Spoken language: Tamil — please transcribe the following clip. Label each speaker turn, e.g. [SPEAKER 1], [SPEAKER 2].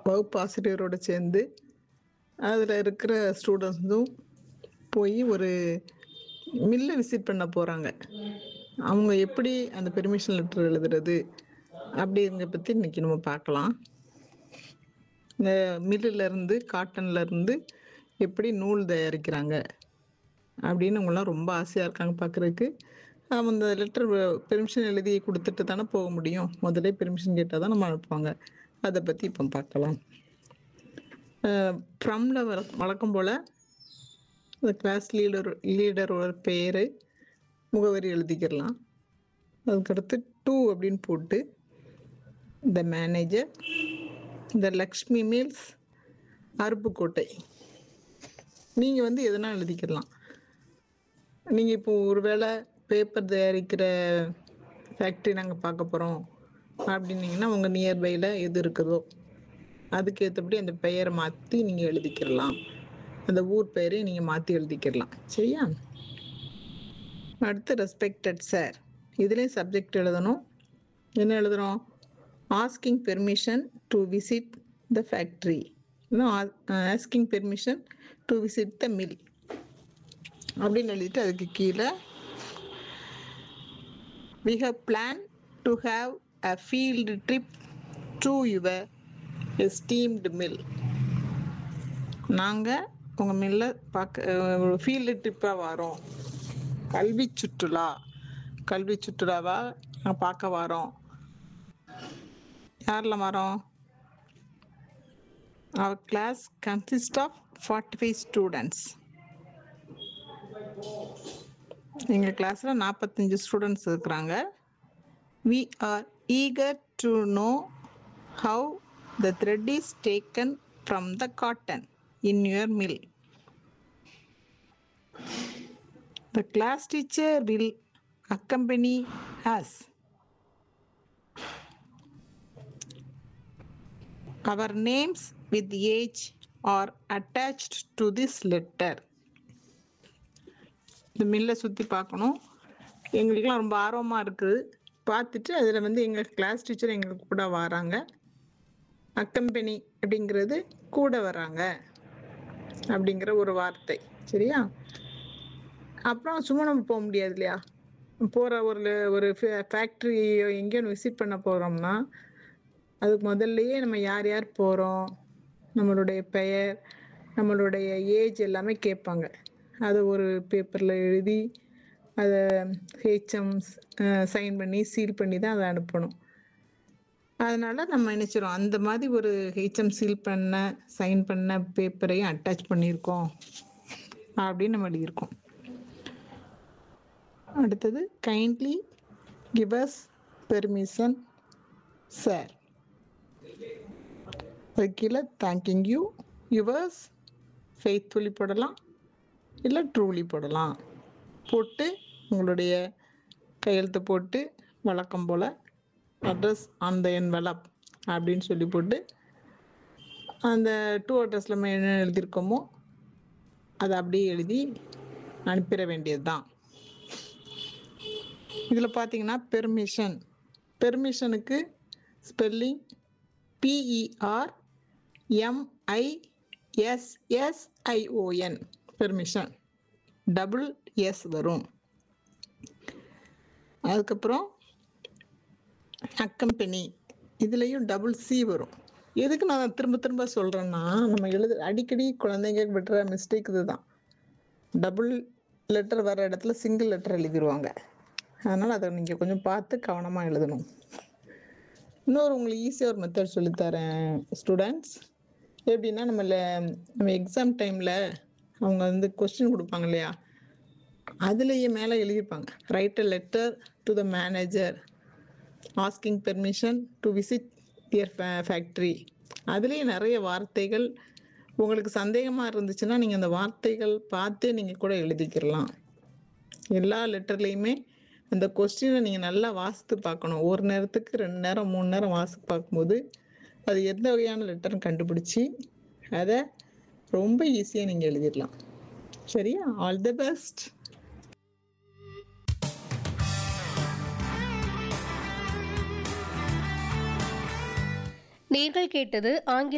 [SPEAKER 1] வகுப்பு ஆசிரியரோட சேர்ந்து அதில் இருக்கிற ஸ்டூடெண்ட்ஸும் போய் ஒரு மில்லை விசிட் பண்ண போகிறாங்க அவங்க எப்படி அந்த பெர்மிஷன் லெட்டர் எழுதுறது அப்படிங்கிறத பற்றி இன்னைக்கு நம்ம பார்க்கலாம் இந்த மில்லுல இருந்து காட்டன்ல இருந்து எப்படி நூல் தயாரிக்கிறாங்க அப்படின்னு அவங்களாம் ரொம்ப ஆசையாக இருக்காங்க பார்க்குறதுக்கு அவங்க அந்த லெட்டர் பெர்மிஷன் எழுதி கொடுத்துட்டு தானே போக முடியும் முதல்ல பெர்மிஷன் கேட்டால் தான் நம்ம அனுப்புவாங்க அதை பற்றி இப்போ பார்க்கலாம் ஃப்ரம்ல வர வழக்கம் போல் அந்த கிளாஸ் லீடர் லீடரோட பேர் முகவரி எழுதிக்கிடலாம் அதுக்கடுத்து டூ அப்படின்னு போட்டு த மேனேஜர் இந்த லக்ஷ்மி மீல்ஸ் அருப்புக்கோட்டை நீங்கள் வந்து எதுனா எழுதிக்கிடலாம் நீங்கள் இப்போ ஒருவேளை பேப்பர் தயாரிக்கிற ஃபேக்ட்ரி நாங்கள் பார்க்க போகிறோம் அப்படின்னீங்கன்னா உங்கள் நியர்பையில் எது இருக்குதோ அதுக்கு ஏற்றபடி அந்த பெயரை மாற்றி நீங்கள் எழுதிக்கிடலாம் அந்த ஊர் பெயரையும் நீங்கள் மாற்றி எழுதிக்கிடலாம் சரியா அடுத்து ரெஸ்பெக்டட் சார் இதுலேயும் சப்ஜெக்ட் எழுதணும் என்ன எழுதுகிறோம் asking permission to visit the factory இன்னும் asking permission to visit the mill அப்படின்னு எழுதிட்டு அதுக்கு கீழே we have plan to have a field trip to your esteemed mill நாங்கள் உங்கள் மில்லை பார்க்க ஃபீல்டு ட்ரிப்பாக வரோம் கல்வி சுற்றுலா கல்வி சுற்றுலாவா நாங்கள் பார்க்க வரோம் யாரில் வரோம் our class consist of forty five students எங்கள் கிளாஸில் நாற்பத்தஞ்சு ஸ்டூடெண்ட்ஸ் இருக்கிறாங்க we are eager to know how the thread is taken from the cotton in your mill the class teacher will accompany us. Our names with age are attached to this letter. இந்த மில்லை சுற்றி பார்க்கணும் எங்களுக்கெல்லாம் ரொம்ப ஆர்வமாக இருக்குது பார்த்துட்டு அதில் வந்து எங்கள் கிளாஸ் டீச்சர் எங்களுக்கு கூட வராங்க அக்கம்பெனி அப்படிங்கிறது கூட வராங்க அப்படிங்கிற ஒரு வார்த்தை சரியா அப்புறம் சும்மா நம்ம போக முடியாது இல்லையா போகிற ஒரு ஒரு ஃபேக்ட்ரி எங்கேயும் விசிட் பண்ண போகிறோம்னா அதுக்கு முதல்லையே நம்ம யார் யார் போகிறோம் நம்மளுடைய பெயர் நம்மளுடைய ஏஜ் எல்லாமே கேட்பாங்க அதை ஒரு பேப்பரில் எழுதி அதை ஹெச்எம் சைன் பண்ணி சீல் பண்ணி தான் அதை அனுப்பணும் அதனால் நம்ம நினச்சிரும் அந்த மாதிரி ஒரு ஹெச்எம் சீல் பண்ண சைன் பண்ண பேப்பரையும் அட்டாச் பண்ணியிருக்கோம் அப்படின்னு நம்ம எழுதியிருக்கோம் அடுத்தது கைண்ட்லி கிவஸ் பெர்மிஷன் சார் அது கீழே தேங்கிங் யூ யுவர்ஸ் ஃபெய்த்ஃபுல்லி போடலாம் இல்லை ட்ரூலி போடலாம் போட்டு உங்களுடைய கையெழுத்து போட்டு வழக்கம் போல் அட்ரஸ் ஆன் த என்வலப் அப்படின்னு சொல்லி போட்டு அந்த டூ அட்ரஸில் நம்ம என்ன எழுதியிருக்கோமோ அதை அப்படியே எழுதி அனுப்பிட வேண்டியது தான் இதில் பார்த்தீங்கன்னா permission பெர்மிஷனுக்கு spelling PER எம்ஐஎஸ்எஸ்ஐஓஎன் permission double S வரும் அதுக்கப்புறம் அக்கம்பெனி இதுலேயும் டபுள் சி வரும் எதுக்கு நான் திரும்ப திரும்ப சொல்கிறேன்னா நம்ம எழுது அடிக்கடி குழந்தைங்க விடுற மிஸ்டேக் இதுதான் டபுள் லெட்டர் வர இடத்துல சிங்கிள் லெட்டர் எழுதிடுவாங்க அதனால் அதை நீங்கள் கொஞ்சம் பார்த்து கவனமாக எழுதணும் இன்னொரு உங்களுக்கு ஈஸியாக ஒரு மெத்தட் சொல்லித்தரேன் ஸ்டூடெண்ட்ஸ் எப்படின்னா நம்ம நம்ம எக்ஸாம் டைமில் அவங்க வந்து கொஸ்டின் கொடுப்பாங்க இல்லையா அதுலேயே மேலே எழுதியிருப்பாங்க write a letter to the manager asking permission to visit your factory அதுலேயே நிறைய வார்த்தைகள் உங்களுக்கு சந்தேகமாக இருந்துச்சுன்னா நீங்கள் அந்த வார்த்தைகள் பார்த்தே நீங்கள் கூட எழுதிக்கிடலாம் எல்லா லெட்டர்லேயுமே அந்த கொஸ்டினை நீங்கள் நல்லா வாசித்து பார்க்கணும் ஒரு நேரத்துக்கு ரெண்டு நேரம் மூணு நேரம் வாசித்து பார்க்கும்போது அது எந்த வகையான லெட்டர்னு கண்டுபிடிச்சி அதை ரொம்ப ஈஸியாக நீங்கள் எழுதிடலாம் சரியா ஆல் தி பெஸ்ட்
[SPEAKER 2] நீங்கள் கேட்டது ஆங்கில